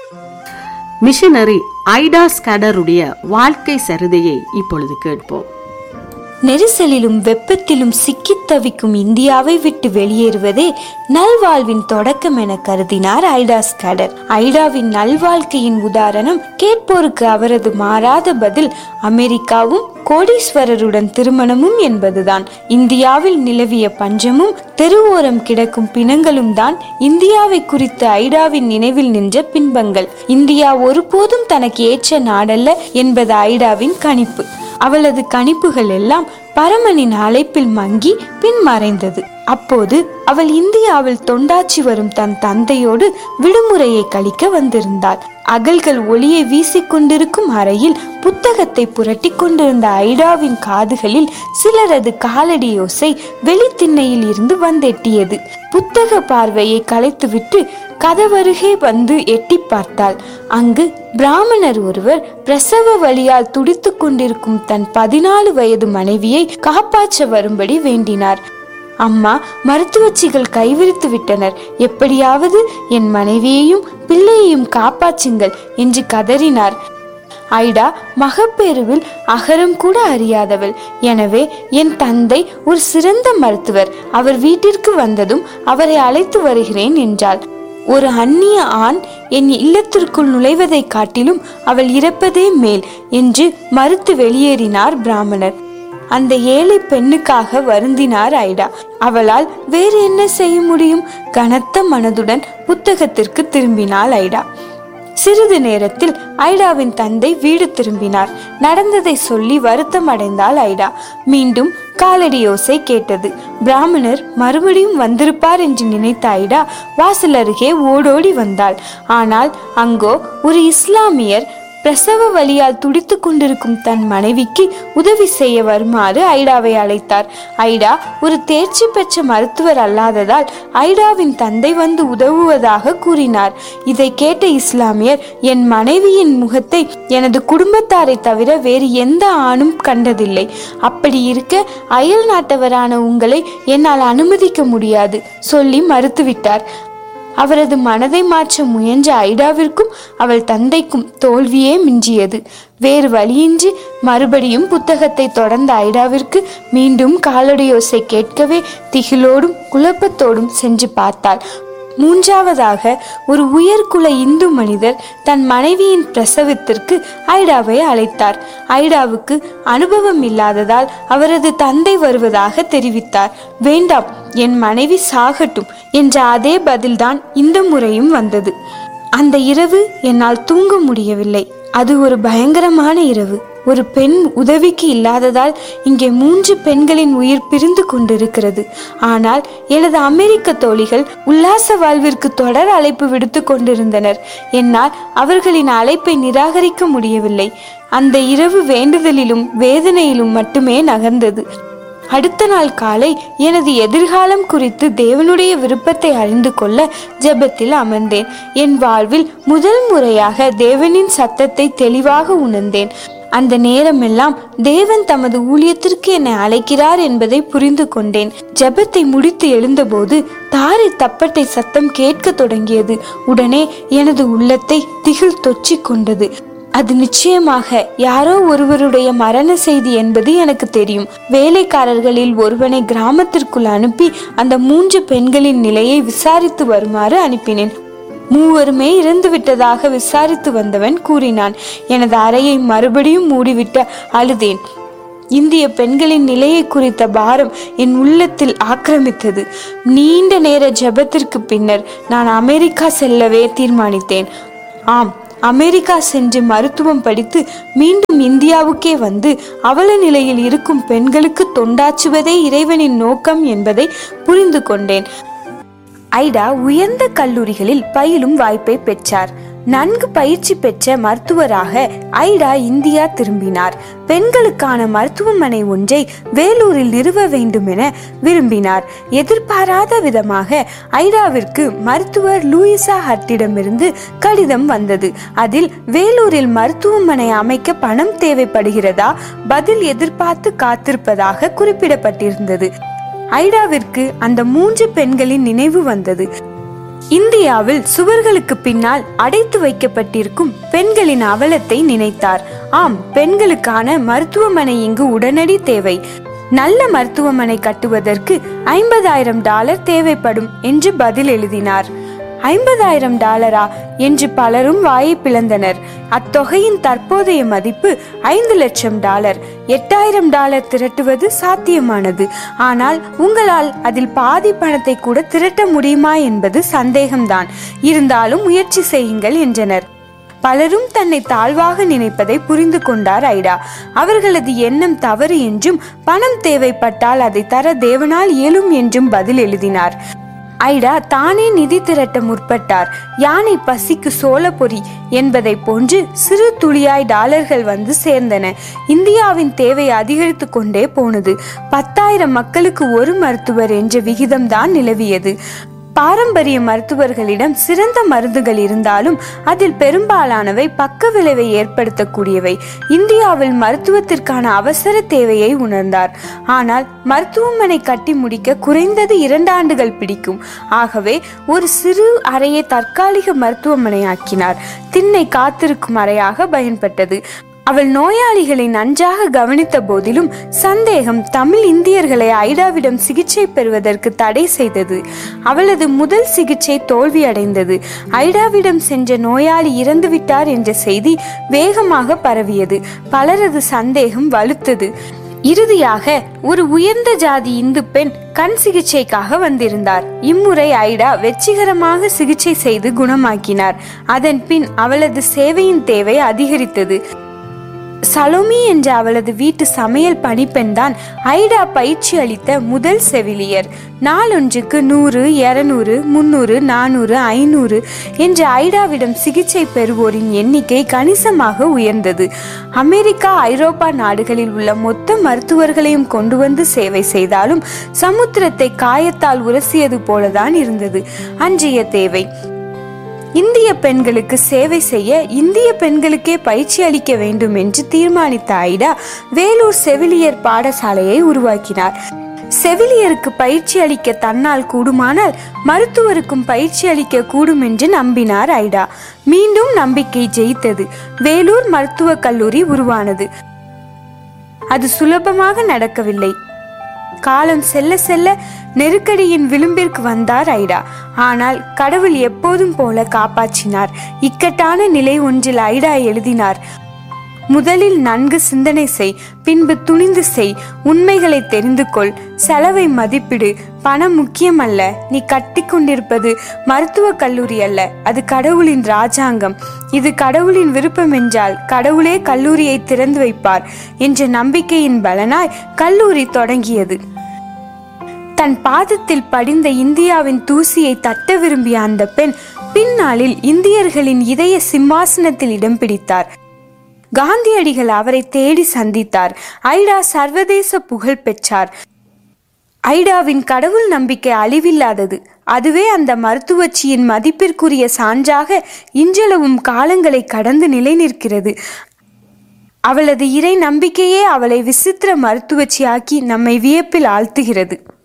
missionary ஐடா ஸ்கேடருடைய வாழ்க்கை சரிதையை இப்பொழுது கேட்போம் நெரிசலிலும் வெப்பத்திலும் சிக்கித் தவிக்கும் இந்தியாவை விட்டு வெளியேறுவதே நல்வாழ்வின் தொடக்கம் என கருதினார் ஐடா ஸ்கேடர் ஐடாவின் நல்வாழ்க்கையின் உதாரணம் கேட்போருக்கு அவரது மாறாத பதில் அமெரிக்காவும் கோடீஸ்வரருடன் திருமணமும் என்பதுதான் இந்தியாவில் நிலவிய பஞ்சமும் தெருவோரம் கிடக்கும் பிணங்களும் தான் இந்தியாவை குறித்த ஐடாவின் நினைவில் நின்ற பின்பங்கள் இந்தியா ஒருபோதும் தனக்கு ஏற்ற நாடல்ல என்பது ஐடாவின் கணிப்பு அவளது கணிப்புகள் எல்லாம் பரமனின் அழைப்பில் மங்கி பின் மறைந்தது அப்போது அவள் இந்தியாவில் தொண்டாற்றி வரும் தன் தந்தையோடு விடுமுறையை கழிக்க வந்திருந்தாள் அகல்கள் ஒளியை வீசிக்கொண்டிருக்கும் அறையில் புத்தகத்தை புரட்டி கொண்டிருந்த ஐடாவின் காதுகளில் சிலரது காலடி யோசை வெளித்திண்ணையில் இருந்து வந்தெட்டியது புத்தக பார்வையை கலைத்துவிட்டு கதவருகே வந்து எட்டி பார்த்தாள் அங்கு பிராமணர் ஒருவர் பிரசவ வழியால் துடித்துக் கொண்டிருக்கும் தன் பதினாலு வயது மனைவியை காப்பாற்ற வரும்படி வேண்டினார் அம்மா மருத்துவச்சிகள் கைவிரித்து விட்டனர் எப்படியாவது என் மனைவியையும் பிள்ளையையும் காப்பாற்றுங்கள் என்று கதறினார் ஐடா மகப்பேறுவில் அகரம் கூட அறியாதவள் எனவே என் தந்தை ஒரு சிறந்த மருத்துவர் அவர் வீட்டிற்கு வந்ததும் அவரை அழைத்து வருகிறேன் என்றாள் ஒரு அந்நிய ஆண் என் இல்லத்திற்குள் நுழைவதை காட்டிலும் அவள் இறப்பதே மேல் என்று மறுத்து வெளியேறினார் பிராமணர் அந்த ஏழை பெண்ணுக்காக வருந்தினார் ஐடா அவளால் வேறு என்ன செய்ய முடியும் கனத்த மனதுடன் புத்தகத்திற்கு திரும்பினாள் ஐடா சிறிது நேரத்தில் ஐடாவின் தந்தை வீடு திரும்பினார் நடந்ததை சொல்லி வருத்தம் அடைந்தாள் ஐடா மீண்டும் காலடி யோசை கேட்டது பிராமணர் மறுபடியும் வந்திருப்பார் என்று நினைத்த ஐடா வாசல் அருகே ஓடோடி வந்தாள் ஆனால் அங்கோ ஒரு இஸ்லாமியர் பிரசவ வலியால் துடித்துக் கொண்டிருக்கும் தன் மனைவிக்கு உதவி செய்ய வருமாறு ஐடாவை அழைத்தார் ஐடா ஒரு தேர்ச்சி பெற்ற மருத்துவர் அல்லாததால் ஐடாவின் தந்தை வந்து உதவுவதாக கூறினார் இதை கேட்ட இஸ்லாமியர் என் மனைவியின் முகத்தை எனது குடும்பத்தாரை தவிர வேறு எந்த ஆணும் கண்டதில்லை அப்படி இருக்க அயல் நாட்டவரான உங்களை என்னால் அனுமதிக்க முடியாது சொல்லி மறுத்துவிட்டார் அவரது மனதை மாற்ற முயன்ற ஐடாவிற்கும் அவள் தந்தைக்கும் தோல்வியே மிஞ்சியது வேறு வழியின்றி மறுபடியும் புத்தகத்தை தொடர்ந்த ஐடாவிற்கு மீண்டும் காலடியோசை கேட்கவே திகிலோடும் குழப்பத்தோடும் சென்று பார்த்தாள் மூன்றாவதாக ஒரு உயர்குல இந்து மனிதர் தன் மனைவியின் பிரசவத்திற்கு ஐடாவை அழைத்தார் ஐடாவுக்கு அனுபவம் இல்லாததால் அவரது தந்தை வருவதாக தெரிவித்தார் வேண்டாம் என் மனைவி சாகட்டும் என்ற அதே பதில்தான் இந்த முறையும் வந்தது அந்த இரவு என்னால் தூங்க முடியவில்லை அது ஒரு பயங்கரமான இரவு ஒரு பெண் உதவிக்கு இல்லாததால் இங்கே மூன்று பெண்களின் உயிர் பிரிந்து கொண்டிருக்கிறது ஆனால் எனது அமெரிக்க தோழிகள் உல்லாச வாழ்விற்கு தொடர் அழைப்பு விடுத்து கொண்டிருந்தனர் என்னால் அவர்களின் அழைப்பை நிராகரிக்க முடியவில்லை அந்த இரவு வேண்டுதலிலும் வேதனையிலும் மட்டுமே நகர்ந்தது அடுத்த நாள் காலை எனது எதிர்காலம் குறித்து தேவனுடைய விருப்பத்தை அறிந்து கொள்ள ஜெபத்தில் அமர்ந்தேன் என் வாழ்வில் முதல் முறையாக தேவனின் சத்தத்தை தெளிவாக உணர்ந்தேன் அந்த நேரமெல்லாம் தேவன் தமது ஊழியத்திற்கு என்னை அழைக்கிறார் என்பதை புரிந்து கொண்டேன் ஜெபத்தை முடித்து எழுந்தபோது தாரை தப்பட்டை சத்தம் கேட்க தொடங்கியது உடனே எனது உள்ளத்தை திகில் தொற்றிக் கொண்டது அது நிச்சயமாக யாரோ ஒருவருடைய மரண செய்தி என்பது எனக்கு தெரியும் வேலைக்காரர்களில் ஒருவனை கிராமத்திற்குள் அனுப்பி அந்த மூன்று பெண்களின் நிலையை விசாரித்து வருமாறு அனுப்பினேன் மூவருமே இறந்து விட்டதாக விசாரித்து வந்தவன் கூறினான் எனது அறையை மறுபடியும் மூடிவிட்டு அழுதேன் இந்திய பெண்களின் நிலையை குறித்த பாரம் என் உள்ளத்தில் ஆக்கிரமித்தது நீண்ட நேர ஜெபத்திற்கு பின்னர் நான் அமெரிக்கா செல்லவே தீர்மானித்தேன் ஆம் அமெரிக்கா சென்று மருத்துவம் படித்து மீண்டும் இந்தியாவுக்கே வந்து அவல நிலையில் இருக்கும் பெண்களுக்கு தொண்டாற்றுவதே இறைவனின் நோக்கம் என்பதை புரிந்து கொண்டேன் ஐடா உயர்ந்த கல்லூரிகளில் பயிலும் வாய்ப்பை பெற்றார் நன்கு பயிற்சி பெற்ற மருத்துவராக ஐடா இந்தியா திரும்பினார் பெண்களுக்கான மருத்துவமனை ஒன்றை வேலூரில் நிறுவ வேண்டும் என விரும்பினார் எதிர்பாராத விதமாக ஐடாவிற்கு மருத்துவர் லூயிசா ஹட்டிடமிருந்து கடிதம் வந்தது அதில் வேலூரில் மருத்துவமனை அமைக்க பணம் தேவைப்படுகிறதா பதில் எதிர்பார்த்து காத்திருப்பதாக குறிப்பிடப்பட்டிருந்தது ஐடாவிற்கு அந்த மூன்று பெண்களின் நினைவு வந்தது இந்தியாவில் சுவர்களுக்கு பின்னால் அடைத்து வைக்கப்பட்டிருக்கும் பெண்களின் அவலத்தை நினைத்தார் ஆம் பெண்களுக்கான மருத்துவமனை இங்கு உடனடி தேவை நல்ல மருத்துவமனை கட்டுவதற்கு ஐம்பதாயிரம் டாலர் தேவைப்படும் என்று பதில் எழுதினார் ஐம்பதாயிரம் டாலரா என்று பலரும் வாயை பிளந்தனர் அத்தொகையின் தற்போதைய மதிப்பு ஐந்து லட்சம் டாலர் எட்டாயிரம் டாலர் திரட்டுவது சாத்தியமானது ஆனால் உங்களால் அதில் பாதி பணத்தை கூட திரட்ட முடியுமா என்பது சந்தேகம்தான் இருந்தாலும் முயற்சி செய்யுங்கள் என்றனர் பலரும் தன்னை தாழ்வாக நினைப்பதை புரிந்து கொண்டார் ஐடா அவர்களது எண்ணம் தவறு என்றும் பணம் தேவைப்பட்டால் அதை தர தேவனால் இயலும் என்றும் பதில் எழுதினார் ஐடா தானே நிதி திரட்ட முற்பட்டார் யானை பசிக்கு சோள பொறி என்பதை போன்று சிறு துளியாய் டாலர்கள் வந்து சேர்ந்தன இந்தியாவின் தேவை அதிகரித்து கொண்டே போனது பத்தாயிரம் மக்களுக்கு ஒரு மருத்துவர் என்ற விகிதம்தான் நிலவியது பாரம்பரிய மருத்துவர்களிடம் சிறந்த மருந்துகள் இருந்தாலும் அதில் பெரும்பாலானவை பக்க விளைவை ஏற்படுத்தக்கூடியவை இந்தியாவில் மருத்துவத்திற்கான அவசர தேவையை உணர்ந்தார் ஆனால் மருத்துவமனை கட்டி முடிக்க குறைந்தது இரண்டு ஆண்டுகள் பிடிக்கும் ஆகவே ஒரு சிறு அறையை தற்காலிக மருத்துவமனையாக்கினார் திண்ணை காத்திருக்கும் அறையாக பயன்பட்டது அவள் நோயாளிகளை நன்றாக கவனித்த போதிலும் சந்தேகம் தமிழ் இந்தியர்களை ஐடாவிடம் சிகிச்சை பெறுவதற்கு தடை செய்தது அவளது முதல் சிகிச்சை தோல்வியடைந்தது ஐடாவிடம் சென்ற நோயாளி இறந்துவிட்டார் என்ற செய்தி வேகமாக பரவியது பலரது சந்தேகம் வலுத்தது இறுதியாக ஒரு உயர்ந்த ஜாதி இந்து பெண் கண் சிகிச்சைக்காக வந்திருந்தார் இம்முறை ஐடா வெற்றிகரமாக சிகிச்சை செய்து குணமாக்கினார் அதன் பின் அவளது சேவையின் தேவை அதிகரித்தது சலோமி என்ற அவளது வீட்டு சமையல் பணிப்பெண்தான் ஐடா பயிற்சி அளித்த முதல் செவிலியர் நாளொன்றுக்கு நூறு இருநூறு முன்னூறு நானூறு ஐநூறு என்ற ஐடாவிடம் சிகிச்சை பெறுவோரின் எண்ணிக்கை கணிசமாக உயர்ந்தது அமெரிக்கா ஐரோப்பா நாடுகளில் உள்ள மொத்த மருத்துவர்களையும் கொண்டு வந்து சேவை செய்தாலும் சமுத்திரத்தை காயத்தால் உரசியது போலதான் இருந்தது அன்றைய தேவை இந்திய பெண்களுக்கு சேவை செய்ய இந்திய பெண்களுக்கே பயிற்சி அளிக்க வேண்டும் என்று தீர்மானித்த ஐடா வேலூர் செவிலியர் பாடசாலையை உருவாக்கினார் செவிலியருக்கு பயிற்சி அளிக்க தன்னால் கூடுமானால் மருத்துவருக்கும் பயிற்சி அளிக்க கூடும் என்று நம்பினார் ஐடா மீண்டும் நம்பிக்கை ஜெயித்தது வேலூர் மருத்துவக் கல்லூரி உருவானது அது சுலபமாக நடக்கவில்லை காலம் செல்ல செல்ல நெருக்கடியின் விளிம்பிற்கு வந்தார் ஐடா ஆனால் கடவுள் எப்போதும் போல காப்பாற்றினார் இக்கட்டான நிலை ஒன்றில் ஐடா எழுதினார் முதலில் நன்கு சிந்தனை செய் பின்பு துணிந்து செய் உண்மைகளை தெரிந்து கொள் செலவை மதிப்பிடு பணம் முக்கியமல்ல நீ கட்டி கொண்டிருப்பது மருத்துவக் கல்லூரி அல்ல அது கடவுளின் ராஜாங்கம் இது கடவுளின் விருப்பம் என்றால் கடவுளே கல்லூரியை திறந்து வைப்பார் என்ற நம்பிக்கையின் பலனாய் கல்லூரி தொடங்கியது தன் பாதத்தில் படிந்த இந்தியாவின் தூசியை தட்ட விரும்பிய அந்த பெண் பின்னாளில் இந்தியர்களின் இதய சிம்மாசனத்தில் இடம் பிடித்தார் காந்தியடிகள் அவரை தேடி சந்தித்தார் ஐடா சர்வதேச புகழ் பெற்றார் ஐடாவின் கடவுள் நம்பிக்கை அழிவில்லாதது அதுவே அந்த மருத்துவச்சியின் மதிப்பிற்குரிய சான்றாக இன்றளவும் காலங்களை கடந்து நிலை நிற்கிறது அவளது இறை நம்பிக்கையே அவளை விசித்திர மருத்துவச்சியாக்கி நம்மை வியப்பில் ஆழ்த்துகிறது